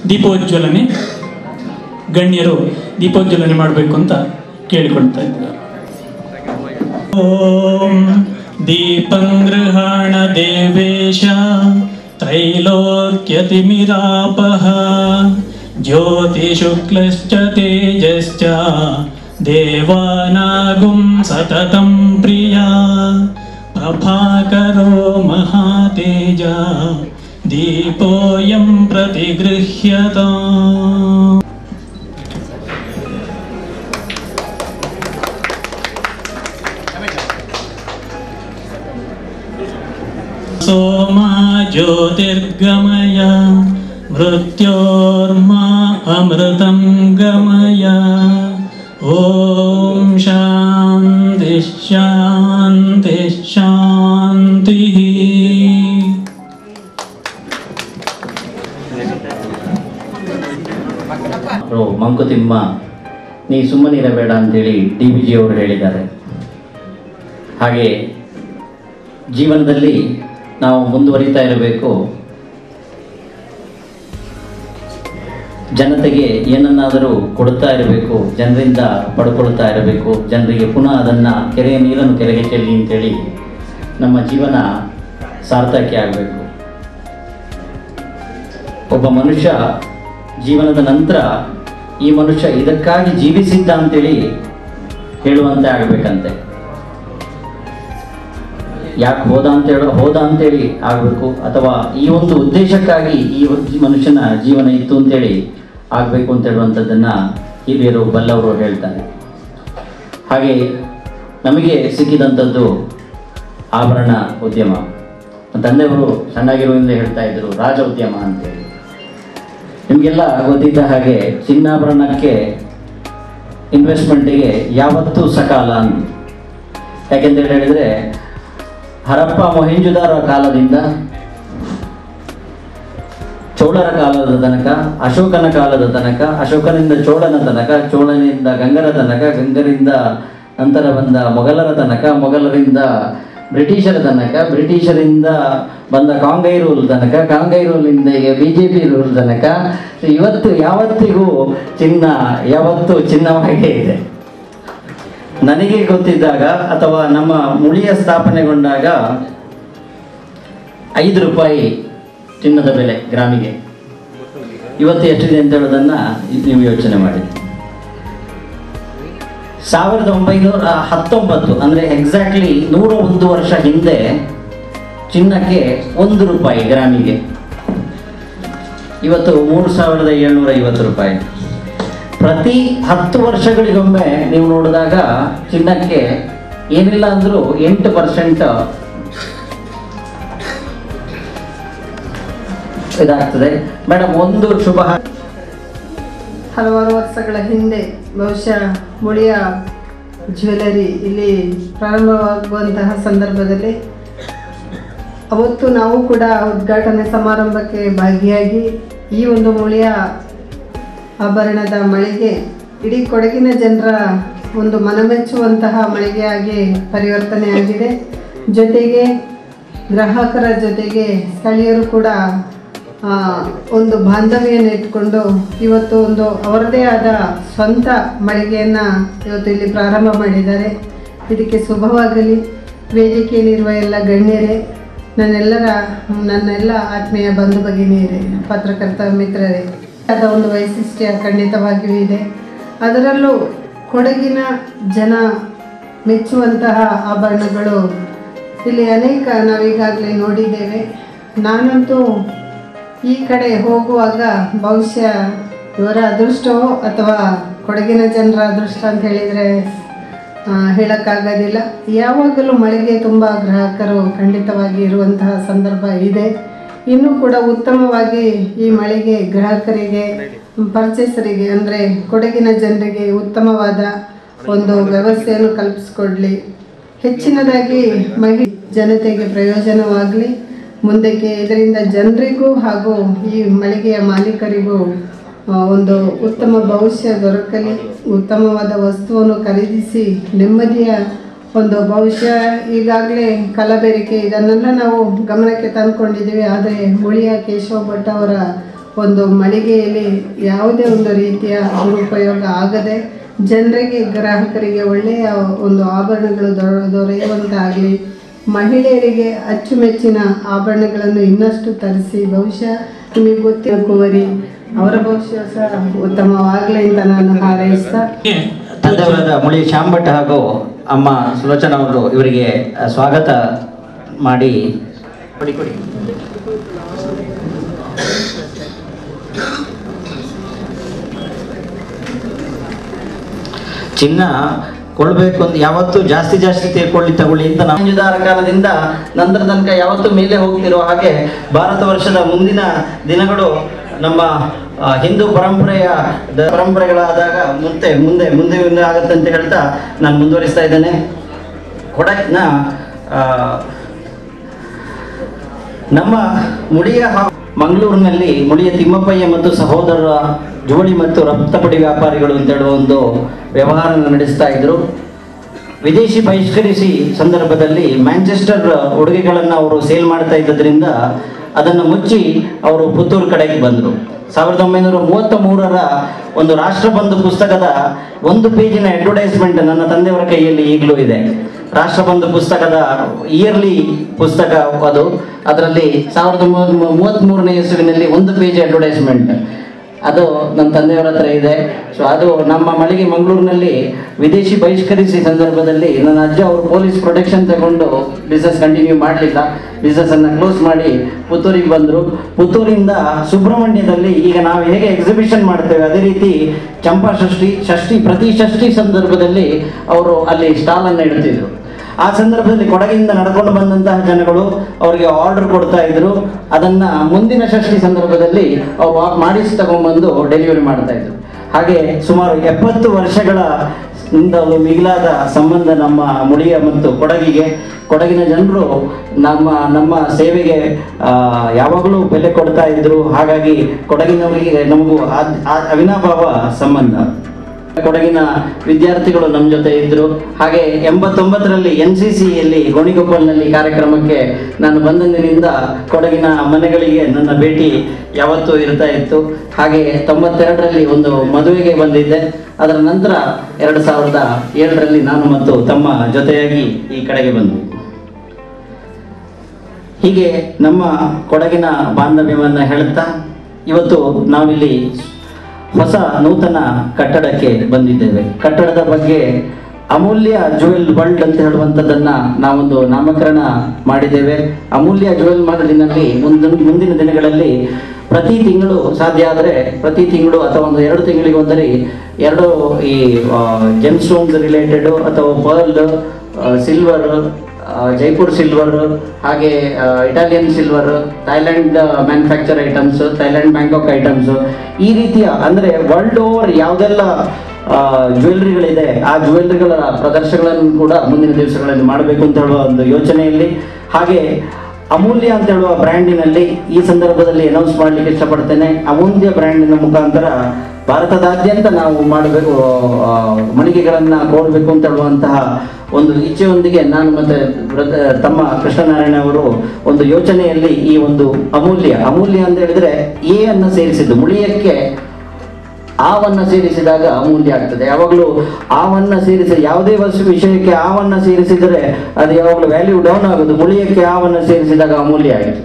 ದೀಪೋಜ್ವಲನೆ ಗಣ್ಯರು ದೀಪೋಜ್ವಲನೆ ಮಾಡಬೇಕು ಅಂತ ಕೇಳಿಕೊಳ್ತಾ ಇದ್ದಾರೆ ಓಂ ದೀಪಂ ಗೃಹಾಣ ದೇವೇಶ ತ್ರೈಲೋಕ್ಯತಿಮಿರಾಪಹ ಜ್ಯೋತಿಶುಕ್ಲಶ್ಚ ತೇಜಶ್ಚ ದೇವಾನಾಗುಂ ಸತತಂ ಪ್ರಿಯಾ ಪ್ರಭಾಕರೋ ಮಹಾತೇಜ ದೀಪೋಯಂ ಪ್ರತಿಗೃಹ್ಯತ सोमा ज्योतिर्गमय मृत्योर्मा अमृतं गमय ॐ शान्तिः शान्तिः शान्तिः ಅವರು ಮಂಕುತಿಮ್ಮ ನೀ ಸುಮ್ಮನಿರಬೇಡ ಅಂತೇಳಿ ಡಿ ವಿ ಜಿ ಅವರು ಹೇಳಿದ್ದಾರೆ ಹಾಗೆ ಜೀವನದಲ್ಲಿ ನಾವು ಮುಂದುವರಿತಾ ಇರಬೇಕು ಜನತೆಗೆ ಏನನ್ನಾದರೂ ಕೊಡುತ್ತಾ ಇರಬೇಕು ಜನರಿಂದ ಪಡ್ಕೊಳ್ತಾ ಇರಬೇಕು ಜನರಿಗೆ ಪುನಃ ಅದನ್ನು ಕೆರೆಯ ನೀರನ್ನು ಕೆರೆಗೆ ಚೆಲ್ಲಿ ಅಂತೇಳಿ ನಮ್ಮ ಜೀವನ ಸಾರ್ಥಕ್ಕೆ ಆಗಬೇಕು ಒಬ್ಬ ಮನುಷ್ಯ ಜೀವನದ ನಂತರ ಈ ಮನುಷ್ಯ ಇದಕ್ಕಾಗಿ ಜೀವಿಸಿದ್ದ ಅಂತೇಳಿ ಹೇಳುವಂತೆ ಆಗಬೇಕಂತೆ ಯಾಕೆ ಹೋದ ಅಂತ ಹೇಳೋ ಹೋದ ಅಂತೇಳಿ ಆಗಬೇಕು ಅಥವಾ ಈ ಒಂದು ಉದ್ದೇಶಕ್ಕಾಗಿ ಈ ಒಂದು ಮನುಷ್ಯನ ಜೀವನ ಇತ್ತು ಅಂತೇಳಿ ಆಗಬೇಕು ಅಂತ ಹೇಳುವಂಥದ್ದನ್ನು ಹಿರಿಯರು ಬಲ್ಲವರು ಹೇಳ್ತಾರೆ ಹಾಗೆ ನಮಗೆ ಸಿಕ್ಕಿದಂಥದ್ದು ಆಭರಣ ಉದ್ಯಮ ನಮ್ಮ ತಂದೆಯವರು ಸಣ್ಣಗಿರುವಿಂದ ಹೇಳ್ತಾ ಇದ್ರು ರಾಜ ಉದ್ಯಮ ಅಂತೇಳಿ ನಿಮಗೆಲ್ಲ ಗೊತ್ತಿದ್ದ ಹಾಗೆ ಚಿನ್ನಾಭರಣಕ್ಕೆ ಇನ್ವೆಸ್ಟ್ಮೆಂಟಿಗೆ ಯಾವತ್ತೂ ಸಕಾಲ ಅಂತ ಯಾಕೆಂತ ಹೇಳಿದರೆ ಹರಪ್ಪ ಮೊಹಿಂಜುದಾರ ಕಾಲದಿಂದ ಚೋಳರ ಕಾಲದ ತನಕ ಅಶೋಕನ ಕಾಲದ ತನಕ ಅಶೋಕನಿಂದ ಚೋಳನ ತನಕ ಚೋಳನಿಂದ ಗಂಗರ ತನಕ ಗಂಗರಿಂದ ನಂತರ ಬಂದ ಮೊಘಲರ ತನಕ ಮೊಘಲರಿಂದ ಬ್ರಿಟಿಷರ ತನಕ ಬ್ರಿಟಿಷರಿಂದ ಬಂದ ಕಾಂಗೈ ರೂಲ್ ತನಕ ಕಾಂಗೈ ರೂಲಿಂದ ಈಗ ಬಿ ಜೆ ಪಿ ರೂಲ್ ತನಕ ಇವತ್ತು ಯಾವತ್ತಿಗೂ ಚಿನ್ನ ಯಾವತ್ತೂ ಚಿನ್ನವಾಗೇ ಇದೆ ನನಗೆ ಗೊತ್ತಿದ್ದಾಗ ಅಥವಾ ನಮ್ಮ ಮುಳಿಯ ಸ್ಥಾಪನೆಗೊಂಡಾಗ ಐದು ರೂಪಾಯಿ ಚಿನ್ನದ ಬೆಲೆ ಗ್ರಾಮಿಗೆ ಇವತ್ತು ಎಷ್ಟಿದೆ ಅಂತ ಹೇಳೋದನ್ನ ನೀವು ಯೋಚನೆ ಮಾಡಿ ಸಾವಿರದ ಒಂಬೈನೂರ ಹತ್ತೊಂಬತ್ತು ಅಂದರೆ ಎಕ್ಸಾಕ್ಟ್ಲಿ ನೂರ ಒಂದು ವರ್ಷ ಹಿಂದೆ ಚಿನ್ನಕ್ಕೆ ಒಂದು ರೂಪಾಯಿ ಗ್ರಾಮಿಗೆ ಇವತ್ತು ಮೂರು ಸಾವಿರದ ಏಳ್ನೂರ ಐವತ್ತು ರೂಪಾಯಿ ಪ್ರತಿ ಹತ್ತು ವರ್ಷಗಳಿಗೊಮ್ಮೆ ನೀವು ನೋಡಿದಾಗ ಚಿನ್ನಕ್ಕೆ ಏನಿಲ್ಲ ಅಂದರೂ ಎಂಟು ಪರ್ಸೆಂಟ್ ಇದಾಗ್ತದೆ ಮೇಡಮ್ ಒಂದು ಶುಭ ಹಾ- ಹಲವಾರು ವರ್ಷಗಳ ಹಿಂದೆ ಬಹುಶಃ ಮುಳಿಯ ಜ್ಯುವೆಲರಿ ಇಲ್ಲಿ ಪ್ರಾರಂಭವಾಗುವಂತಹ ಸಂದರ್ಭದಲ್ಲಿ ಅವತ್ತು ನಾವು ಕೂಡ ಉದ್ಘಾಟನೆ ಸಮಾರಂಭಕ್ಕೆ ಭಾಗಿಯಾಗಿ ಈ ಒಂದು ಮುಳಿಯ ಆಭರಣದ ಮಳಿಗೆ ಇಡೀ ಕೊಡಗಿನ ಜನರ ಒಂದು ಮನಮೆಚ್ಚುವಂತಹ ಮಳಿಗೆಯಾಗಿ ಪರಿವರ್ತನೆಯಾಗಿದೆ ಜೊತೆಗೆ ಗ್ರಾಹಕರ ಜೊತೆಗೆ ಸ್ಥಳೀಯರು ಕೂಡ ಆ, ಒಂದು ಬಾಂಧವ್ಯವನ್ನು ಇಟ್ಕೊಂಡು ಇವತ್ತು ಒಂದು ಅವರದೇ ಆದ ಸ್ವಂತ ಮಳಿಗೆಯನ್ನು ಇವತ್ತು ಇಲ್ಲಿ ಪ್ರಾರಂಭ ಮಾಡಿದ್ದಾರೆ ಇದಕ್ಕೆ ಶುಭವಾಗಲಿ ವೇದಿಕೆಯಲ್ಲಿರುವ ಎಲ್ಲ ಗಣ್ಯರೇ ನನ್ನೆಲ್ಲರ ನನ್ನೆಲ್ಲ ಆತ್ಮೀಯ ಬಂಧು ಭಗಿನಿಯರೇ ಪತ್ರಕರ್ತ ಮಿತ್ರರೇ ಆದ ಒಂದು ವೈಶಿಷ್ಟ್ಯ ಖಂಡಿತವಾಗಿಯೂ ಇದೆ ಅದರಲ್ಲೂ ಕೊಡಗಿನ ಜನ ಮೆಚ್ಚುವಂತಹ ಆಭರಣಗಳು ಇಲ್ಲಿ ಅನೇಕ ನಾವೀಗಾಗಲೇ ನೋಡಿದ್ದೇವೆ ನಾನಂತೂ ಈ ಕಡೆ ಹೋಗುವಾಗ ಬಹುಶಃ ಇವರ ಅದೃಷ್ಟವೋ ಅಥವಾ ಕೊಡಗಿನ ಜನರ ಅದೃಷ್ಟ ಅಂತ ಹೇಳಿದರೆ ಹೇಳೋಕ್ಕಾಗೋದಿಲ್ಲ ಯಾವಾಗಲೂ ಮಳೆಗೆ ತುಂಬ ಗ್ರಾಹಕರು ಖಂಡಿತವಾಗಿ ಇರುವಂತಹ ಸಂದರ್ಭ ಇದೆ ಇನ್ನೂ ಕೂಡ ಉತ್ತಮವಾಗಿ ಈ ಮಳೆಗೆ ಗ್ರಾಹಕರಿಗೆ ಪರ್ಚೇಸರಿಗೆ ಅಂದರೆ ಕೊಡಗಿನ ಜನರಿಗೆ ಉತ್ತಮವಾದ ಒಂದು ವ್ಯವಸ್ಥೆಯನ್ನು ಕಲ್ಪಿಸಿಕೊಡ್ಲಿ ಹೆಚ್ಚಿನದಾಗಿ ಮಹಿ ಜನತೆಗೆ ಪ್ರಯೋಜನವಾಗಲಿ ಮುಂದಕ್ಕೆ ಇದರಿಂದ ಜನರಿಗೂ ಹಾಗೂ ಈ ಮಳಿಗೆಯ ಮಾಲೀಕರಿಗೂ ಆ, ಒಂದು ಉತ್ತಮ ಭವಿಷ್ಯ ದೊರಕಲಿ ಉತ್ತಮವಾದ ವಸ್ತುವನ್ನು ಖರೀದಿಸಿ ನೆಮ್ಮದಿಯ ಒಂದು ಭವಿಷ್ಯ ಈಗಾಗಲೇ ಕಲಬೆರಕೆ ಇದನ್ನೆಲ್ಲ ನಾವು ಗಮನಕ್ಕೆ ತಂದುಕೊಂಡಿದ್ದೀವಿ ಆದರೆ ಮುಳಿಯ ಕೇಶವ ಭಟ್ ಅವರ ಒಂದು ಮಳಿಗೆಯಲ್ಲಿ ಯಾವುದೇ ಒಂದು ರೀತಿಯ ದುರುಪಯೋಗ ಆಗದೆ ಜನರಿಗೆ ಗ್ರಾಹಕರಿಗೆ ಒಳ್ಳೆಯ ಒಂದು ಆಭರಣಗಳು ದೊರ ದೊರೆಯುವಂತಾಗಲಿ ಮಹಿಳೆಯರಿಗೆ ಅಚ್ಚುಮೆಚ್ಚಿನ ಆಭರಣಗಳನ್ನು ಇನ್ನಷ್ಟು ತರಿಸಿ ಬಹುಶಃ ನಿಮಗೆ ಗೊತ್ತಿರೋ ಕುವರಿ ಅವರ ಭವಿಷ್ಯ ಸಹ ಉತ್ತಮವಾಗಲಿ ಅಂತ ನಾನು ಹಾರೈಸ್ತಾ ತಂದೆಯವರಾದ ಮುಳಿ ಶಾಂಭಟ್ ಹಾಗೂ ಅಮ್ಮ ಸುಲೋಚನಾ ಅವರು ಇವರಿಗೆ ಆ, ಸ್ವಾಗತ ಮಾಡಿ ಕೊಡಿ ಕೊಡಿ ಚಿನ್ನ ಕೊಳ್ಬೇಕು ಅಂತ ಯಾವತ್ತೂ ಜಾಸ್ತಿ ಜಾಸ್ತಿ ತೀರ್ಕೊಳ್ಳಿ ತಗೊಳ್ಳಿ ಅಂತ ನಾವು ಅಂಜುದಾರ ಕಾಲದಿಂದ ನಂತರ ತನಕ ಯಾವತ್ತೂ ಮೇಲೆ ಹೋಗ್ತಿರೋ ಹಾಗೆ ಭಾರತ ವರ್ಷದ ಮುಂದಿನ ದಿನಗಳು ನಮ್ಮ ಆ, ಹಿಂದೂ ಪರಂಪರೆಯ ದ- ಪರಂಪರೆಗಳಾದಾಗ ಮುಂದೆ ಮುಂದೆ ಮುಂದೆ ಮುಂದೆ ಆಗುತ್ತೆ ಅಂತ ಹೇಳ್ತಾ ನಾನು ಮುಂದುವರಿಸ್ತಾ ಇದ್ದೇನೆ ಕೊಡಕ್ನ ಆ, ನಮ್ಮ ಮುಳಿಯ ಹಾ- ಮಂಗಳೂರಿನಲ್ಲಿ ಮುಳಿಯ ತಿಮ್ಮಪ್ಪಯ್ಯ ಮತ್ತು ಸಹೋದರರ ಜೋಡಿ ಮತ್ತು ರಕ್ತಪಡಿ ವ್ಯಾಪಾರಿಗಳು ಅಂತ ಹೇಳುವ ಒಂದು ವ್ಯವಹಾರ ನಡೆಸ್ತಾ ಇದ್ರು ವಿದೇಶಿ ಬಹಿಷ್ಕರಿಸಿ ಸಂದರ್ಭದಲ್ಲಿ ಮ್ಯಾಂಚೆಸ್ಟರ್ ಉಡುಗೆಗಳನ್ನು ಅವರು ಸೇಲ್ ಮಾಡ್ತಾ ಇದ್ದದ್ರಿಂದ ಅದನ್ನು ಮುಚ್ಚಿ ಅವರು ಪುತ್ತೂರು ಕಡೆಗೆ ಬಂದರು ಸಾವಿರದ ಒಂಬೈನೂರ ಮೂವತ್ತ ಮೂರರ ಒಂದು ರಾಷ್ಟ್ರಬಂಧು ಪುಸ್ತಕದ ಒಂದು ಪೇಜಿನ ಅಡ್ವರ್ಟೈಸ್ಮೆಂಟ್ ನನ್ನ ತಂದೆಯವರ ಕೈಯಲ್ಲಿ ಈಗಲೂ ಇದೆ ರಾಷ್ಟ್ರಬಂಧು ಪುಸ್ತಕದ ಇಯರ್ಲಿ ಪುಸ್ತಕ ಅದು ಅದರಲ್ಲಿ ಸಾವಿರದ ಮೂವತ್ತ್ ಮೂರನೇ ಇಸುವಿನಲ್ಲಿ ಒಂದು ಪೇಜ್ ಅಡ್ವರ್ಟೈಸ್ಮೆಂಟ್ ಅದು ನನ್ನ ತಂದೆಯವರ ಹತ್ರ ಇದೆ ಸೊ ಅದು ನಮ್ಮ ಮಳಿಗೆ ಮಂಗಳೂರಿನಲ್ಲಿ ವಿದೇಶಿ ಬಹಿಷ್ಕರಿಸಿ ಸಂದರ್ಭದಲ್ಲಿ ನನ್ನ ಅಜ್ಜ ಅವರು ಪೊಲೀಸ್ ಪ್ರೊಟೆಕ್ಷನ್ ತಗೊಂಡು ಬಿಸ್ನೆಸ್ ಕಂಟಿನ್ಯೂ ಮಾಡಲಿಲ್ಲ ಬಿಸ್ನೆಸ್ ಅನ್ನ ಕ್ಲೋಸ್ ಮಾಡಿ ಪುತ್ತೂರಿಗೆ ಬಂದರು ಪುತ್ತೂರಿಂದ ಸುಬ್ರಹ್ಮಣ್ಯದಲ್ಲಿ ಈಗ ನಾವು ಹೇಗೆ ಎಕ್ಸಿಬಿಷನ್ ಮಾಡ್ತೇವೆ ಅದೇ ರೀತಿ ಚಂಪಾ ಷಷ್ಠಿ ಷಷ್ಠಿ ಪ್ರತಿ ಷಷ್ಠಿ ಸಂದರ್ಭದಲ್ಲಿ ಅವರು ಅಲ್ಲಿ ಸ್ಟಾಲ್ ಅನ್ನು ಇಡ್ತಿದ್ರು ಆ ಸಂದರ್ಭದಲ್ಲಿ ಕೊಡಗಿನಿಂದ ನಡ್ಕೊಂಡು ಬಂದಂತಹ ಜನಗಳು ಅವರಿಗೆ ಆರ್ಡರ್ ಕೊಡ್ತಾ ಇದ್ರು ಅದನ್ನ ಮುಂದಿನ ಷಷ್ಠಿ ಸಂದರ್ಭದಲ್ಲಿ ಅವ್ರು ವಾ- ಮಾಡಿಸಿ ತಗೊಂಡ್ಬಂದು ಡೆಲಿವರಿ ಮಾಡ್ತಾ ಇದ್ರು ಹಾಗೆ ಸುಮಾರು ಎಪ್ಪತ್ತು ವರ್ಷಗಳ ಇಂದ ಒಂದು ಮಿಗಿಲಾದ ಸಂಬಂಧ ನಮ್ಮ ಮುಳಿಯ ಮತ್ತು ಕೊಡಗಿಗೆ ಕೊಡಗಿನ ಜನರು ನಮ್ಮ ನಮ್ಮ ಸೇವೆಗೆ ಆ, ಯಾವಾಗಲೂ ಬೆಲೆ ಕೊಡ್ತಾ ಇದ್ರು ಹಾಗಾಗಿ ಕೊಡಗಿನವರಿಗೆ ನಮಗೂ ಆ- ಆ- ಅವಿನಾಭಾವ ಸಂಬಂಧ ಕೊಡಗಿನ ವಿದ್ಯಾರ್ಥಿಗಳು ನಮ್ಮ ಜೊತೆ ಇದ್ರು ಹಾಗೆ ಎಂಬತ್ತೊಂಬತ್ತರಲ್ಲಿ ಎನ್ ಸಿ ಸಿಯಲ್ಲಿ ಗೋಣಿಗೊಪ್ಪಲ್ನಲ್ಲಿ ಕಾರ್ಯಕ್ರಮಕ್ಕೆ ನಾನು ಬಂದಂದಿನಿಂದ ಕೊಡಗಿನ ಮನೆಗಳಿಗೆ ನನ್ನ ಭೇಟಿ ಯಾವತ್ತೂ ಇರ್ತಾ ಇತ್ತು ಹಾಗೆ ತೊಂಬತ್ತೆರಡರಲ್ಲಿ ಒಂದು ಮದುವೆಗೆ ಬಂದಿದ್ದೆ ಅದರ ನಂತರ ಎರಡು ಸಾವಿರದ ಏಳರಲ್ಲಿ ನಾನು ಮತ್ತು ತಮ್ಮ ಜೊತೆಯಾಗಿ ಈ ಕಡೆಗೆ ಬಂದ್ವಿ ಹೀಗೆ ನಮ್ಮ ಕೊಡಗಿನ ಬಾಂಧವ್ಯವನ್ನು ಹೇಳುತ್ತಾ ಇವತ್ತು ನಾವಿಲ್ಲಿ ಹೊಸ ನೂತನ ಕಟ್ಟಡಕ್ಕೆ ಬಂದಿದ್ದೇವೆ ಕಟ್ಟಡದ ಬಗ್ಗೆ ಅಮೂಲ್ಯ ಜುವೆಲ್ ವರ್ಲ್ಡ್ ಅಂತ ಹೇಳುವಂಥದ್ದನ್ನ ನಾವೊಂದು ನಾಮಕರಣ ಮಾಡಿದ್ದೇವೆ ಅಮೂಲ್ಯ ಜುವೆಲ್ ಮಾಡಲಿನಲ್ಲಿ ಮುಂದಿನ ಮುಂದಿನ ದಿನಗಳಲ್ಲಿ ಪ್ರತಿ ತಿಂಗಳು ಸಾಧ್ಯ ಆದರೆ ಪ್ರತಿ ತಿಂಗಳು ಅಥವಾ ಒಂದು ಎರಡು ತಿಂಗಳಿಗೆ ಎರಡು ಈ ಜೆಮ್ ಸ್ಟೋನ್ಸ್ ರಿಲೇಟೆಡ್ ಅಥವಾ ಪರ್ಲ್ ಸಿಲ್ವರ್ ಆ, ಜೈಪುರ್ ಸಿಲ್ವರ್ ಹಾಗೆ ಆ, Italian silver Thailand manufacture items Thailand Bangkok items ಈ ರೀತಿಯ ಅಂದರೆ ವರ್ಲ್ಡ್ ಓವರ್ ಯಾವುದೆಲ್ಲ ಜ್ಯುವೆಲ್ರಿಗಳಿದೆ ಆ ಜ್ಯುವೆಲ್ರಿಗಳ ಪ್ರದರ್ಶನಗಳನ್ನು ಕೂಡ ಮುಂದಿನ ದಿವಸಗಳಲ್ಲಿ ಮಾಡಬೇಕು ಅಂತ ಹೇಳುವ ಒಂದು ಯೋಚನೆಯಲ್ಲಿ ಹಾಗೆ ಅಮೂಲ್ಯ ಅಂತ ಹೇಳುವ ಬ್ರ್ಯಾಂಡಿನಲ್ಲಿ ಈ ಸಂದರ್ಭದಲ್ಲಿ ಅನೌನ್ಸ್ ಮಾಡಲಿಕ್ಕೆ ಇಷ್ಟಪಡ್ತೇನೆ ಅಮೂಲ್ಯ ಬ್ರ್ಯಾಂಡಿನ ಮುಖಾಂತರ ಭಾರತದಾದ್ಯಂತ ನಾವು ಮಾಡಬೇಕು ಆ, ಮಳಿಗೆಗಳನ್ನ ಕೊಡಬೇಕು ಅಂತ ಹೇಳುವಂತಹ ಒಂದು ಇಚ್ಛೆಯೊಂದಿಗೆ ನಾನು ಮತ್ತೆ ಬ್ರದ- ತಮ್ಮ ಕೃಷ್ಣನಾರಾಯಣ ಅವರು ಒಂದು ಯೋಚನೆಯಲ್ಲಿ ಈ ಒಂದು ಅಮೂಲ್ಯ ಅಮೂಲ್ಯ ಅಂತ ಹೇಳಿದ್ರೆ ಎ ಅನ್ನ ಸೇರಿಸಿದ್ದು ಮುಳಿಯಕ್ಕೆ ಆವನ್ನ ಸೇರಿಸಿದಾಗ ಅಮೂಲ್ಯ ಆಗ್ತದೆ ಯಾವಾಗಲೂ ಆವನ್ನ ಸೇರಿಸಿ ಯಾವುದೇ ವಸ್ತು ವಿಷಯಕ್ಕೆ ಆವನ್ನ ಸೇರಿಸಿದರೆ ಅದು ಯಾವಾಗಲೂ ವ್ಯಾಲ್ಯೂ ಡೌನ್ ಆಗೋದು ಮುಳಿಯಕ್ಕೆ ಆವನ್ನ ಸೇರಿಸಿದಾಗ ಅಮೂಲ್ಯ ಆಗಿದೆ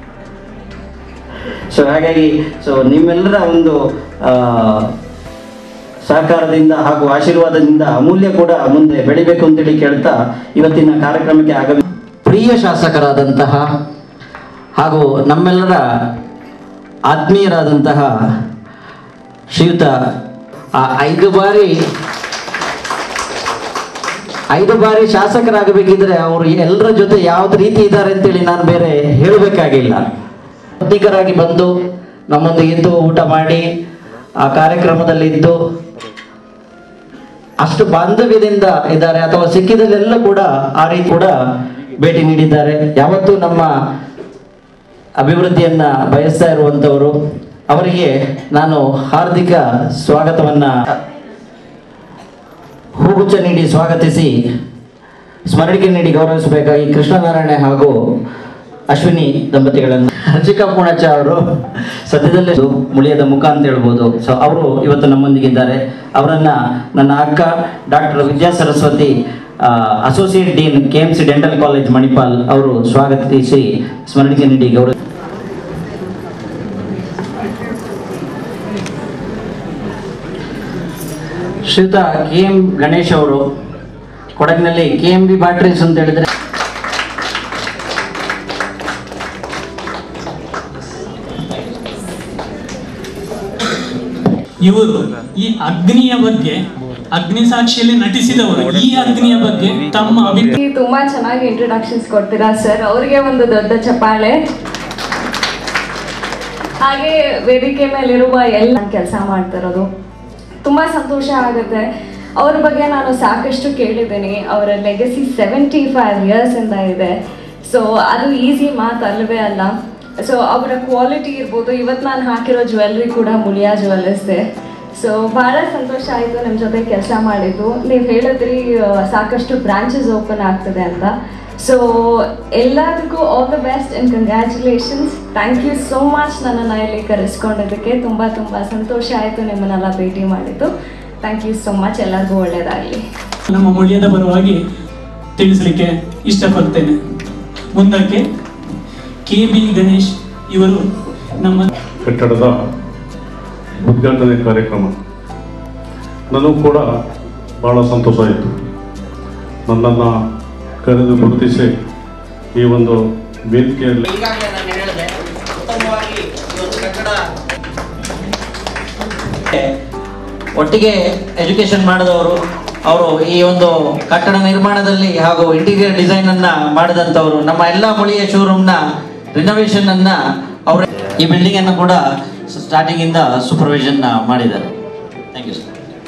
ಸೊ ಹಾಗಾಗಿ ಸೊ ನಿಮ್ಮೆಲ್ಲರ ಒಂದು ಆ, ಸಹಕಾರದಿಂದ ಹಾಗೂ ಆಶೀರ್ವಾದದಿಂದ ಅಮೂಲ್ಯ ಕೂಡ ಮುಂದೆ ಬೆಳಿಬೇಕು ಅಂತೇಳಿ ಕೇಳ್ತಾ ಇವತ್ತಿನ ಕಾರ್ಯಕ್ರಮಕ್ಕೆ ಆಗಮಿ ಪ್ರಿಯ ಶಾಸಕರಾದಂತಹ ಹಾಗೂ ನಮ್ಮೆಲ್ಲರ ಆತ್ಮೀಯರಾದಂತಹ ಶ್ರೀಯುತ ಆ ಐದು ಬಾರಿ ಐದು ಬಾರಿ ಶಾಸಕರಾಗಬೇಕಿದ್ರೆ ಅವರು ಎಲ್ಲರ ಜೊತೆ ಯಾವ್ದು ರೀತಿ ಇದ್ದಾರೆ ಅಂತೇಳಿ ನಾನು ಬೇರೆ ಹೇಳಬೇಕಾಗಿಲ್ಲ ಪ್ರತೀಕರಾಗಿ ಬಂದು ನಮ್ಮೊಂದಿಗೆ ಇದ್ದು ಊಟ ಮಾಡಿ ಆ ಕಾರ್ಯಕ್ರಮದಲ್ಲಿ ಇದ್ದು ಅಷ್ಟು ಬಾಂಧವ್ಯದಿಂದ ಇದ್ದಾರೆ ಅಥವಾ ಸಿಕ್ಕಿದಲ್ಲೆಲ್ಲ ಕೂಡ ಆ ರೀತಿ ಕೂಡ ಭೇಟಿ ನೀಡಿದ್ದಾರೆ ಯಾವತ್ತೂ ನಮ್ಮ ಅಭಿವೃದ್ಧಿಯನ್ನ ಬಯಸ್ತಾ ಇರುವಂತವರು ಅವರಿಗೆ ನಾನು ಹಾರ್ದಿಕ ಸ್ವಾಗತವನ್ನ ಹೂಗುಚ್ಚ ನೀಡಿ ಸ್ವಾಗತಿಸಿ ಸ್ಮರಣಿಕೆ ನೀಡಿ ಗೌರವಿಸಬೇಕಾಗಿ ಕೃಷ್ಣನಾರಾಯಣ ಹಾಗೂ ಅಶ್ವಿನಿ ದಂಪತಿಗಳನ್ನು ಹರ್ಷಿಕಾ ಪೂಣಚ್ಚ ಅವರು ಸದ್ಯದಲ್ಲೇ ಇದು ಮುಳಿಯದ ಮುಖ ಅಂತ ಹೇಳ್ಬೋದು ಸೊ ಅವರು ಇವತ್ತು ನಮ್ಮೊಂದಿಗಿದ್ದಾರೆ ಅವರನ್ನ ನನ್ನ ಅಕ್ಕ doctor Vidya Saraswati associate dean K M C dental college Manipal ಅವರು ಸ್ವಾಗತಿಸಿ ಸ್ಮರಣಿಕೆ ನೀಡಿ ಗೌರವ ಶ್ರೀಯುತ ಕೆ ಎಂ ಗಣೇಶ್ ಅವರು ಕೊಡಗಿನಲ್ಲಿ ಕೆ ಎಂ ಬಿ ಬ್ಯಾಟ್ರೀಸ್ ಅಂತ ಹೇಳಿದ್ರೆ ಇವರು ಈ ಅಗ್ನಿಯ ಬಗ್ಗೆ ಅಗ್ನಿ ಸಾಕ್ಷಿಯಲ್ಲಿ ನಟಿಸಿದವರು ಈ ಅಗ್ನಿಯ ಬಗ್ಗೆ ತಮ್ಮ ಅಭಿಪ್ರಾಯ ಈ ತುಂಬಾ ಚೆನ್ನಾಗಿ ಇಂಟ್ರೊಡಕ್ಷನ್ಸ್ ಕೊಡ್ತೀರಾ ಸರ್ ಅವ್ರಿಗೆ ಒಂದು ದೊಡ್ಡ ಚಪ್ಪಾಳೆ ಹಾಗೆ ವೇದಿಕೆ ಮೇಲಿರುವ ಎಲ್ಲ ಕೆಲಸ ಮಾಡ್ತಿರೋದು ತುಂಬಾ ಸಂತೋಷ ಆಗುತ್ತೆ ಅವ್ರ ಬಗ್ಗೆ ನಾನು ಸಾಕಷ್ಟು ಕೇಳಿದ್ದೀನಿ ಅವರ ಲೆಗಸಿ ಸೆವೆಂಟಿ ಫೈವ್ ಇಯರ್ಸ್ ಇಂದ ಇದೆ ಸೊ ಅದು ಈಸಿ ಮಾತು ಅಲ್ಲವೇ ಅಲ್ಲ ಸೊ ಅವರ ಕ್ವಾಲಿಟಿ ಇರ್ಬೋದು ಇವತ್ತು ನಾನು ಹಾಕಿರೋ ಜ್ಯುವೆಲ್ರಿ ಕೂಡ ಮುಳಿಯಾ ಜ್ಯುವೆಲ್ಲರ್ಸ್ದೆ ಸೊ ಭಾಳ ಸಂತೋಷ ಆಯಿತು ನಿಮ್ಮ ಜೊತೆ ಕೆಲಸ ಮಾಡಿದ್ದು ನೀವು ಹೇಳಿದ್ರಿ ಆ, ಸಾಕಷ್ಟು ಬ್ರಾಂಚಸ್ ಓಪನ್ ಆಗ್ತದೆ ಅಂತ ಸೊ ಎಲ್ಲದಕ್ಕೂ all the best and congratulations thank you so much ನನ್ನನ್ನು ಇಲ್ಲಿ ಕರೆಸ್ಕೊಂಡಿದ್ದಕ್ಕೆ ತುಂಬ ತುಂಬ ಸಂತೋಷ ಆಯಿತು ನಿಮ್ಮನ್ನೆಲ್ಲ ಭೇಟಿ ಮಾಡಿದ್ದು ಥ್ಯಾಂಕ್ ಯು ಸೋ ಮಚ್ ಎಲ್ಲರಿಗೂ ಒಳ್ಳೆಯದಾಗಲಿ ನಮ್ಮ ಮುಳಿಯದ ಪರವಾಗಿ ತಿಳಿಸಲಿಕ್ಕೆ ಇಷ್ಟಪಡ್ತೇನೆ ಮುಂದಕ್ಕೆ ಕೆ ಬಿ ಗಣೇಶ್ ಇವರು ನಮ್ಮ ಕಟ್ಟಡದ ಉದ್ಘಾಟನೆ ಕಾರ್ಯಕ್ರಮ ನನಗೂ ಕೂಡ ಭಾಳ ಸಂತೋಷ ಆಯಿತು ನನ್ನನ್ನು ಕರೆದು ಗುರುತಿಸಿ ಈ ಒಂದು ವೇದಿಕೆಯಲ್ಲಿ ಈಗಾಗಲೇ ನಾನು ಹೇಳಿದೆ ಉತ್ತಮವಾಗಿ ಈ ಒಂದು ಕಟ್ಟಡ ಒಟ್ಟಿಗೆ ಎಜುಕೇಶನ್ ಮಾಡಿದವರು ಅವರು ಈ ಒಂದು ಕಟ್ಟಡ ನಿರ್ಮಾಣದಲ್ಲಿ ಹಾಗೂ ಇಂಟೀರಿಯರ್ ಡಿಸೈನ್ ಅನ್ನ ಮಾಡಿದಂಥವರು ನಮ್ಮ ಎಲ್ಲ ಮುಳಿಯ ಶೋರೂಮ್ನ ರಿನೋವೇಷನ್ ಅನ್ನ ಅವರು ಈ ಬಿಲ್ಡಿಂಗ್ ಅನ್ನು ಕೂಡ ಸ್ಟಾರ್ಟಿಂಗ್ ಇಂದ ಸೂಪರ್ವಿಷನ್ ಮಾಡಿದ್ದಾರೆ thank you sir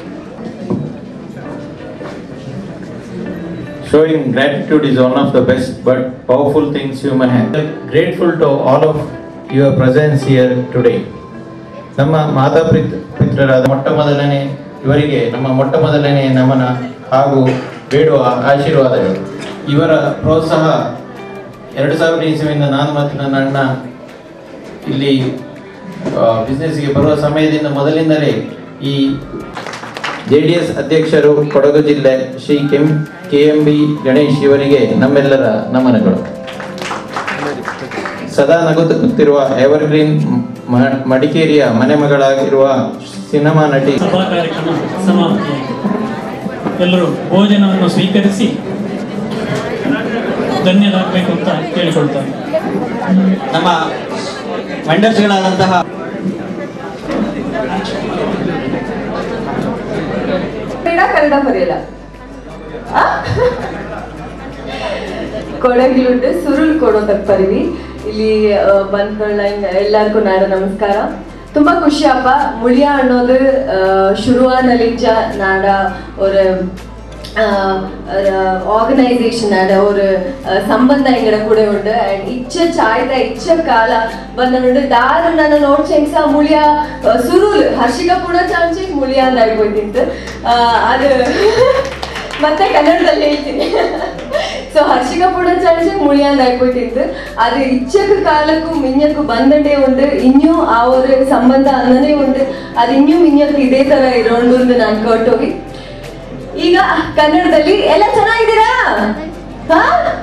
Showing gratitude is one of the best but powerful things human have. Grateful to all of your presence here today. ನಮ್ಮ ಮಾತಾ ಪಿತ್ ಪಿತ್ರರಾದ ಮೊಟ್ಟ ಮೊದಲನೇ ಇವರಿಗೆ ನಮ್ಮ ಮೊಟ್ಟ ಮೊದಲನೇ ನಮನ ಹಾಗೂ ಬೇಡುವ ಆಶೀರ್ವಾದಗಳು ಇವರ ಪ್ರೋತ್ಸಾಹ ಎರಡು ಸಾವಿರದ ಇಸವಿಯಿಂದ ನಾನು ಮತ್ತು ನನ್ನ ಅಣ್ಣ ಇಲ್ಲಿ ಬಿಸ್ನೆಸ್ಗೆ ಬರುವ ಸಮಯದಿಂದ ಮೊದಲಿಂದಲೇ ಈ ಜೆ ಡಿ ಎಸ್ ಅಧ್ಯಕ್ಷರು ಕೊಡಗು ಜಿಲ್ಲೆ ಶ್ರೀ ಕೆಂ ಕೆ ಎಂ ಬಿ ಗಣೇಶ್ ಇವರಿಗೆ ನಮ್ಮೆಲ್ಲರ ನಮನಗಳು ಸದಾ ನಗುತ್ತುತ್ತಿರುವ ಎವರ್ಗ್ರೀನ್ ಮ- ಮಡಿಕೇರಿಯ ಮನೆ ಮಗಳಾಗಿರುವ ಸಿನಿಮಾ ನಟಿ ಸಭಾ ಕಾರ್ಯಕ್ರಮ ಸಮಾಪ್ತಿ ಎಲ್ಲರೂ ಭೋಜನವನ್ನು ಸ್ವೀಕರಿಸಿ ಧನ್ಯರಾಗಬೇಕು ಅಂತ ಕೇಳಿಕೊಳ್ತಾರೆ ನಮ್ಮ ವೆಂಡರ್ಸ್ಗಳಾದಂತಹ ಕನ್ನಡ ಕನ್ನಡ ಬರೆಯಲ್ಲ ಆ? ಕೊಡಗಿಲುಂಡು ಸುರುಳು ಕೊಡೋದಕ್ಕೆ ಬರೀವಿ ಇಲ್ಲಿ ಬಂದ್ಕೊಳ್ಳ ಎಲ್ಲರಿಗೂ ನಾಡ ನಮಸ್ಕಾರ ತುಂಬಾ ಖುಷಿ ಅಪ್ಪ ಮುಳಿಯ ಅನ್ನೋದು ಶುರುವಾನಲಿಂಚ ನಾಡ ஒரு ಆರ್ಗನೈಸೇಷನ್ ಆಡ ஒரு ಸಂಬಂಧ ಎಂಗಡ ಕೂಡ ಉಂಡು ಅಂಡ್ ಇಚ್ಚ ಚಾಯ್ದ ಇಚ್ಚ ಕಾಲ ಬಂದನುಂಡು ದಾರು ನನ್ನ ನೋಡ್ಚೆಂಗ್ಸ ಮುಳಿಯ ಸುರುಲ್ ಹರ್ಷಿಕ ಪುಣ ಚಾಂಚಿ ಮುಳಿಯ ಅಂತ ಆಗೋಯ್ತಿತ್ತು ಅದು ಮತ್ತೆ ಕನ್ನಡದಲ್ಲಿ ಹೇಳ್ತೀನಿ ಸೊ ಹರ್ಷಿಕ ಪುಣ ಚಾಂಚಿ ಮುಳಿಯ ಅಂತ ಆಗೋಯ್ತಿತ್ತು ಅದು ಇಚ್ಚಕ ಕಾಲಕ್ಕೂ ಮಿಂಜಕ್ಕೂ ಬಂದಂಡೆ ಉಂಡು ಇನ್ನೂ ಆ ಒಂದು ಸಂಬಂಧ ಅನ್ನನೇ ಉಂಡು ಅದು ಇನ್ನೂ ಮಿಂಜಕ್ಕೂ ಇದೇ ತರ ಇರೋಂಡು ಅಂತ ನಾನು ಕೊಟ್ಟೋಗಿ ಈಗ ಕನ್ನಡದಲ್ಲಿ ಎಲ್ಲ ಚೆನ್ನಾಗಿದ್ದೀರಾ ಹಾ?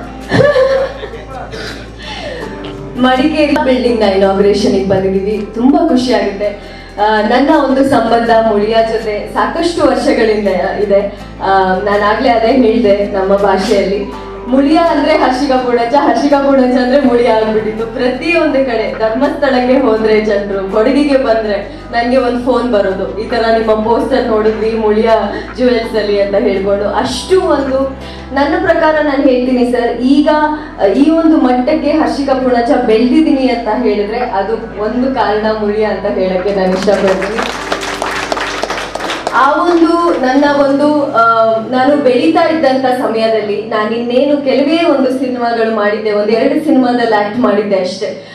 ಮಡಿಕೇರಿ ಬಿಲ್ಡಿಂಗ್ ನ ಇನಾಗ್ರೇಷನ್ ಬಂದಿದೀವಿ ತುಂಬಾ ಖುಷಿ ಆಗುತ್ತೆ ಆ, ನನ್ನ ಒಂದು ಸಂಬಂಧ ಮುಳಿಯ ಜೊತೆ ಸಾಕಷ್ಟು ವರ್ಷಗಳಿಂದ ಇದೆ ನಾನು ಆಗ್ಲೇ ಅದೇ ಹೇಳಿದೆ ನಮ್ಮ ಭಾಷೆಯಲ್ಲಿ ಮುಳಿಯ ಅಂದ್ರೆ ಹರ್ಷಿಕ ಪೂಡಚ ಹರ್ಷಿಕ ಪೂಡಚ ಅಂದ್ರೆ ಮುಳಿಯ ಆಗ್ಬಿಟ್ಟಿತ್ತು ಪ್ರತಿಯೊಂದು ಕಡೆ ಧರ್ಮಸ್ಥಳಕ್ಕೆ ಹೋದ್ರೆ ಜನರು ಕೊಡಗಿಗೆ ಬಂದ್ರೆ ನಂಗೆ ಒಂದು ಫೋನ್ ಬರೋದು ಈ ತರ ನಿಮ್ಮ ಪೋಸ್ಟರ್ ನೋಡಿದ್ವಿ ಮುಳಿಯ ಜುವೆಲ್ಸ್ ಅಲ್ಲಿ ಅಂತ ಹೇಳ್ಕೊಂಡು ಅಷ್ಟು ಒಂದು ನನ್ನ ಪ್ರಕಾರ ನಾನು ಹೇಳ್ತೀನಿ ಸರ್ ಈಗ ಅಹ್, ಈ ಒಂದು ಮಟ್ಟಕ್ಕೆ ಹರ್ಷಿಕ ಪುಣಚ ಬೆಳೆದಿದ್ದೀನಿ ಅಂತ ಹೇಳಿದ್ರೆ ಅದು ಒಂದು ಕಾರಣ ಮುಳಿಯ ಅಂತ ಹೇಳಕ್ಕೆ ನಾನು ಇಷ್ಟಪಡ್ತೀನಿ ಆ ಒಂದು ನನ್ನ ಒಂದು ಆ, ನಾನು ಬೆಳೀತಾ ಇದ್ದಂತ ಸಮಯದಲ್ಲಿ ನಾನು ಇನ್ನೇನು ಕೆಲವೇ ಒಂದು ಸಿನಿಮಾಗಳು ಮಾಡಿದ್ದೆ ಒಂದು ಎರಡು ಸಿನಿಮಾದಲ್ಲಿ ಆಕ್ಟ್ ಮಾಡಿದ್ದೆ ಅಷ್ಟೇ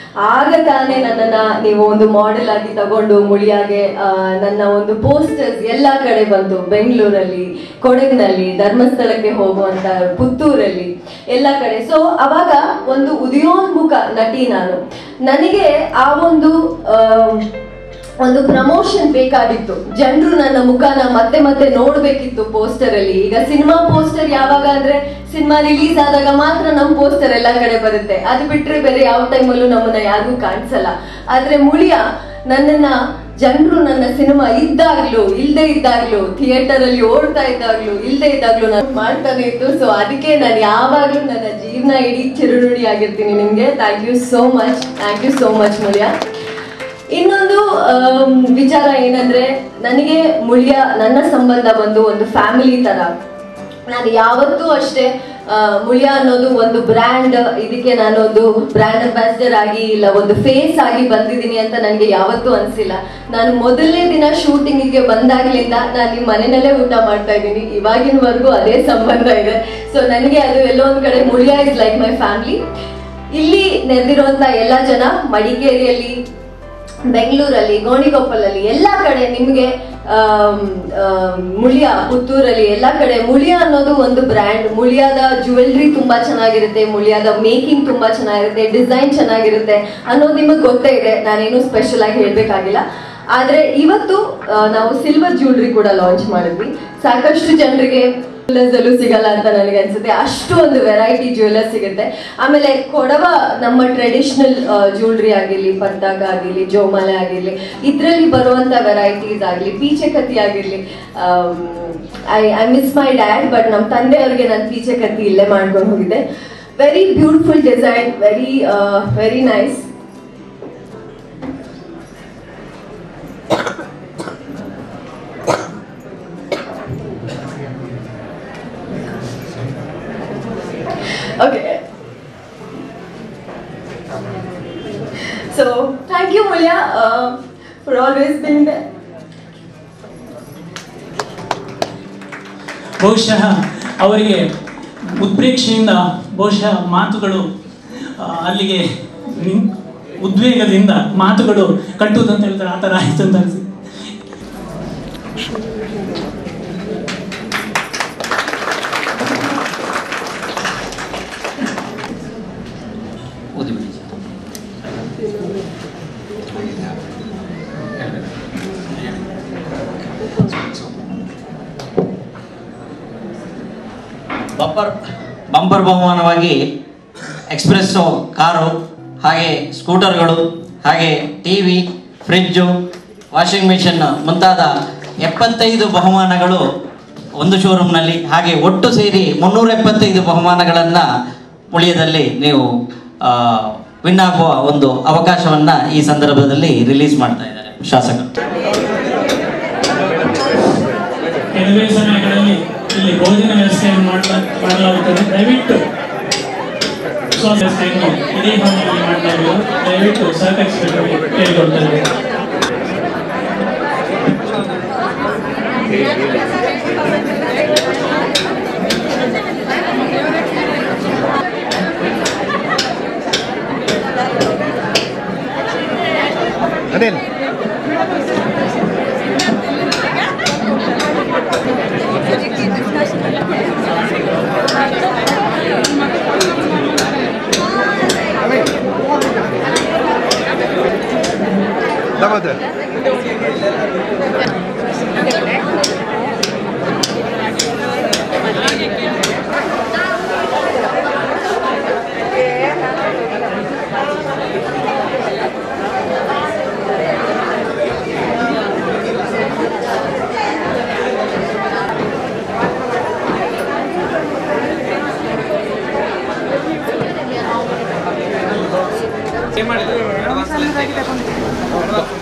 ಆಗ ತಾನೇ ನನ್ನನ್ನ ನೀವು ಒಂದು ಮಾಡೆಲ್ ಆಗಿ ತಗೊಂಡು ಮುಳಿಯಾಗೆ ಆ, ನನ್ನ ಒಂದು ಪೋಸ್ಟರ್ಸ್ ಎಲ್ಲಾ ಕಡೆ ಬಂತು ಬೆಂಗಳೂರಲ್ಲಿ ಕೊಡಗಿನಲ್ಲಿ ಧರ್ಮಸ್ಥಳಕ್ಕೆ ಹೋಗುವಂತ ಪುತ್ತೂರಲ್ಲಿ ಎಲ್ಲ ಕಡೆ ಸೊ ಅವಾಗ ಒಂದು ಉದಯೋನ್ಮುಖ ನಟಿ ನಾನು ನನಗೆ ಆ ಒಂದು ಆಮ್, ಒಂದು ಪ್ರಮೋಷನ್ ಬೇಕಾಗಿತ್ತು ಜನರು ನನ್ನ ಮುಖನ ಮತ್ತೆ ಮತ್ತೆ ನೋಡ್ಬೇಕಿತ್ತು ಪೋಸ್ಟರ್ ಅಲ್ಲಿ ಈಗ ಸಿನಿಮಾ ಪೋಸ್ಟರ್ ಯಾವಾಗ ಅಂದ್ರೆ ಸಿನಿಮಾ ರಿಲೀಸ್ ಆದಾಗ ಮಾತ್ರ ನಮ್ ಪೋಸ್ಟರ್ ಎಲ್ಲಾ ಕಡೆ ಬರುತ್ತೆ ಅದು ಬಿಟ್ರೆ ಬೇರೆ ಯಾವ ಟೈಮಲ್ಲೂ ನಮ್ಮನ್ನ ಯಾರಿಗೂ ಕಾಣಿಸಲ್ಲ ಆದ್ರೆ ಮುಳಿಯ ನನ್ನನ್ನ ಜನರು ನನ್ನ ಸಿನಿಮಾ ಇದ್ದಾಗ್ಲೂ ಇಲ್ದೇ ಇದ್ದಾಗ್ಲೂ ಥಿಯೇಟರ್ ಅಲ್ಲಿ ಓಡ್ತಾ ಇದ್ದಾಗ್ಲೂ ಇಲ್ದೇ ಇದ್ದಾಗ್ಲೂ ನಾನು ಮಾಡ್ತಾನೆ ಇತ್ತು ಸೊ ಅದಕ್ಕೆ ನಾನು ಯಾವಾಗ್ಲೂ ನನ್ನ ಜೀವನ ಇಡೀ ಚಿರುನುಡಿ ಆಗಿರ್ತೀನಿ ನಿಮ್ಗೆ thank you so much thank you so much Muliya ಇನ್ನೊಂದು ಆಮ್, ವಿಚಾರ ಏನಂದ್ರೆ ನನಗೆ ಮುಳಿಯ ನನ್ನ ಸಂಬಂಧ ಬಂದು ಒಂದು ಫ್ಯಾಮಿಲಿ ತರ ನಾನು ಯಾವತ್ತೂ ಅಷ್ಟೇ ಆ, ಮುಳಿಯ ಅನ್ನೋದು ಒಂದು ಬ್ರ್ಯಾಂಡ್ ಇದಕ್ಕೆ ನಾನು ಒಂದು ಬ್ರ್ಯಾಂಡ್ ಅಂಬಾಸಿಡರ್ ಆಗಿ ಇಲ್ಲ ಒಂದು ಫೇಸ್ ಆಗಿ ಬಂದಿದ್ದೀನಿ ಅಂತ ನನಗೆ ಯಾವತ್ತೂ ಅನ್ಸಿಲ್ಲ ನಾನು ಮೊದಲನೇ ದಿನ ಶೂಟಿಂಗಿಗೆ ಬಂದಾಗ್ಲಿಂದ ನಾನು ನಿಮ್ಮ ಮನೆಯಲ್ಲೇ ಊಟ ಮಾಡ್ತಾ ಇದ್ದೀನಿ ಇವಾಗಿನವರೆಗೂ ಅದೇ ಸಂಬಂಧ ಇದೆ ಸೊ ನನಗೆ ಅದು ಎಲ್ಲೋ ಒಂದ್ ಕಡೆ Muliya is like my family ಇಲ್ಲಿ ನೆರೆದಿರುವಂತ ಎಲ್ಲ ಜನ ಮಡಿಕೇರಿಯಲ್ಲಿ ಬೆಂಗಳೂರಲ್ಲಿ ಗೋಣಿಕೊಪ್ಪಲಲ್ಲಿ ಎಲ್ಲಾ ಕಡೆ ನಿಮ್ಗೆ ಆಮ್, ಆಮ್, ಮುಳಿಯ ಪುತ್ತೂರಲ್ಲಿ ಎಲ್ಲಾ ಕಡೆ ಮುಳಿಯ ಅನ್ನೋದು ಒಂದು ಬ್ರ್ಯಾಂಡ್ ಮುಳಿಯಾದ ಜುವೆಲ್ರಿ ತುಂಬಾ ಚೆನ್ನಾಗಿರುತ್ತೆ ಮುಳಿಯಾದ ಮೇಕಿಂಗ್ ತುಂಬಾ ಚೆನ್ನಾಗಿರುತ್ತೆ ಡಿಸೈನ್ ಚೆನ್ನಾಗಿರುತ್ತೆ ಅನ್ನೋದು ನಿಮಗೆ ಗೊತ್ತೇ ಇದೆ ನಾನೇನು ಸ್ಪೆಷಲ್ ಆಗಿ ಹೇಳ್ಬೇಕಾಗಿಲ್ಲ ಆದ್ರೆ ಇವತ್ತು ಆ, ನಾವು ಸಿಲ್ವರ್ ಜ್ಯುವೆಲ್ರಿ ಕೂಡ ಲಾಂಚ್ ಮಾಡಿದ್ವಿ ಸಾಕಷ್ಟು ಜನರಿಗೆ jewelers ಅಲ್ಲೂ ಸಿಗಲ್ಲ ಅಂತ ನನಗೆ ಅನ್ಸುತ್ತೆ ಅಷ್ಟು ಒಂದು ವೆರೈಟಿ ಜ್ಯುವೆಲರ್ಸ್ ಸಿಗುತ್ತೆ ಆಮೇಲೆ ಕೊಡವ ನಮ್ಮ ಟ್ರೆಡಿಷನಲ್ ಜ್ಯುವೆಲ್ರಿ ಆಗಿರ್ಲಿ ಪತ್ತಾಗ ಆಗಿರ್ಲಿ ಜೋಮಾಲೆ ಆಗಿರ್ಲಿ ಇದ್ರಲ್ಲಿ ಬರುವಂತ ವೆರೈಟೀಸ್ ಆಗಲಿ ಪೀಚೆ ಕತ್ತಿ ಆಗಿರ್ಲಿ I I miss my dad but ನಮ್ಮ ತಂದೆಯವ್ರಿಗೆ ನಾನು ಪೀಚೆ ಕತ್ತಿ ಇಲ್ಲೇ ಮಾಡ್ಕೊಂಡು ಹೋಗಿದ್ದೆ very beautiful design very very nice Okay. So thank you, Mulya, uh, for always being there. ಬಹುಶಃ ಅವರಿಗೆ ಉತ್ಪ್ರೇಕ್ಷೆಯಿಂದ ಬಹುಶಃ ಮಾತುಗಳು ಆ, ಅಲ್ಲಿಗೆ ನಿನ್- ಉದ್ವೇಗದಿಂದ ಮಾತುಗಳು ಕಟ್ಟುವುದಂತ ಹೇಳ್ತಾರೆ ಆ ಥರ ಆಯ್ತು ಅಂತ ಅನ್ಸುತ್ತೆ ಓದಿಬಿಡಿ ಬಂಪರ್ ಬಂಪರ್ ಬಹುಮಾನವಾಗಿ ಎಕ್ಸ್ಪ್ರೆಸ್ಸು ಕಾರು ಹಾಗೆ ಸ್ಕೂಟರ್ಗಳು ಹಾಗೆ T V fridge washing machine ಮುಂತಾದ ಎಪ್ಪತ್ತೈದು ಬಹುಮಾನಗಳು ಒಂದು ಶೋರೂಮ್ನಲ್ಲಿ ಹಾಗೆ ಒಟ್ಟು ಸೇರಿ ಮುನ್ನೂರ ಎಪ್ಪತ್ತೈದು ಬಹುಮಾನಗಳನ್ನು ಮುಳಿಯದಲ್ಲಿ ನೀವು ವಿನ್ ಆಗುವ ಒಂದು ಅವಕಾಶವನ್ನು ಈ ಸಂದರ್ಭದಲ್ಲಿ ರಿಲೀಸ್ ಮಾಡ್ತಾ ಇದ್ದಾರೆ ಶಾಸಕರು ಕೆಲವೇ ಸಮಯಗಳಲ್ಲಿ ಇಲ್ಲಿ ಭೋಜನ ವ್ಯವಸ್ಥೆಯನ್ನು ಮಾಡ್ಲಾ ಮಾಡಲಾಗುತ್ತದೆ ದಯವಿಟ್ಟು ಸೊ ವ್ಯವಸ್ಥೆಯನ್ನು ಇದೇ ಭಾಗದಲ್ಲಿ ಮಾಡ್ತಾ ಇರೋದು ದಯವಿಟ್ಟು ಸಹಕರಿಸಬೇಕು ಕೇಳಿಕೊಳ್ತಾರೆ ಮಾಡಿದ್ರು